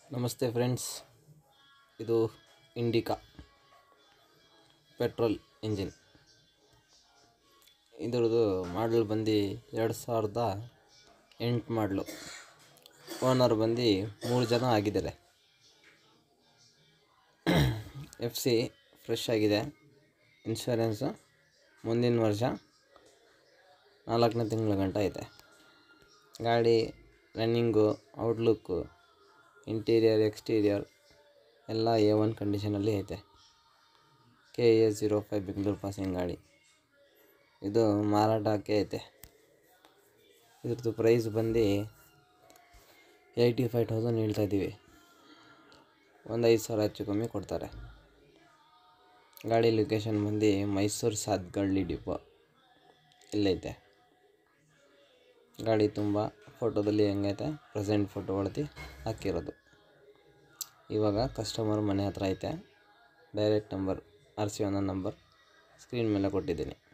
ನಮಸ್ತೆ ಫ್ರೆಂಡ್ಸ್ ಇದು Indica petrol engine ಇದ್ರದ್ದು ಮಾಡಲ್ ಬಂದು ಎರಡು ಸಾವಿರದ ಎಂಟು ಮಾಡಲು ಓನರ್ ಬಂದು ಮೂರು ಜನ ಆಗಿದ್ದಾರೆ ಎಫ್ ಸಿ ಫ್ರೆಶ್ ಆಗಿದೆ ಇನ್ಶೂರೆನ್ಸು ಮುಂದಿನ ವರ್ಷ ನಾಲ್ಕನೇ ತಿಂಗಳ ಗಂಟ ಐತೆ ಗಾಡಿ ರನ್ನಿಂಗು ಔಟ್ಲುಕ್ಕು ಇಂಟೀರಿಯರ್ ಎಕ್ಸ್ಟೀರಿಯರ್ ಎಲ್ಲ ಎ ಒನ್ ಕಂಡೀಷನಲ್ಲಿ ಐತೆ K A zero five Bengaluru passing ಗಾಡಿ ಇದು ಮಾರಾಟಕ್ಕೆ ಐತೆ ಇದ್ರದ್ದು ಪ್ರೈಸ್ ಬಂದು ಏಯ್ಟಿ ಫೈವ್ ತೌಸಂಡ್ ಹೇಳ್ತಾ ಇದ್ದೀವಿ ಒಂದು ಐದು ಸಾವಿರ ಹೆಚ್ಚು ಕಮ್ಮಿ ಕೊಡ್ತಾರೆ ಗಾಡಿ ಲೊಕೇಶನ್ ಬಂದು ಮೈಸೂರು ಸಾತ್ಗಳ್ಳಿ ಡಿಪೋ ಇಲ್ಲೈತೆ ಗಾಡಿ ತುಂಬ ಫೋಟೋದಲ್ಲಿ ಹೆಂಗೈತೆ ಪ್ರೆಸೆಂಟ್ ಫೋಟೋ ಹೊಡೆದು ಹಾಕಿರೋದು ಇವಾಗ ಕಸ್ಟಮರ್ ಮನೆ ಹತ್ರ ಐತೆ direct number R C one number screen ಮೇಲೆ ಕೊಟ್ಟಿದ್ದೀನಿ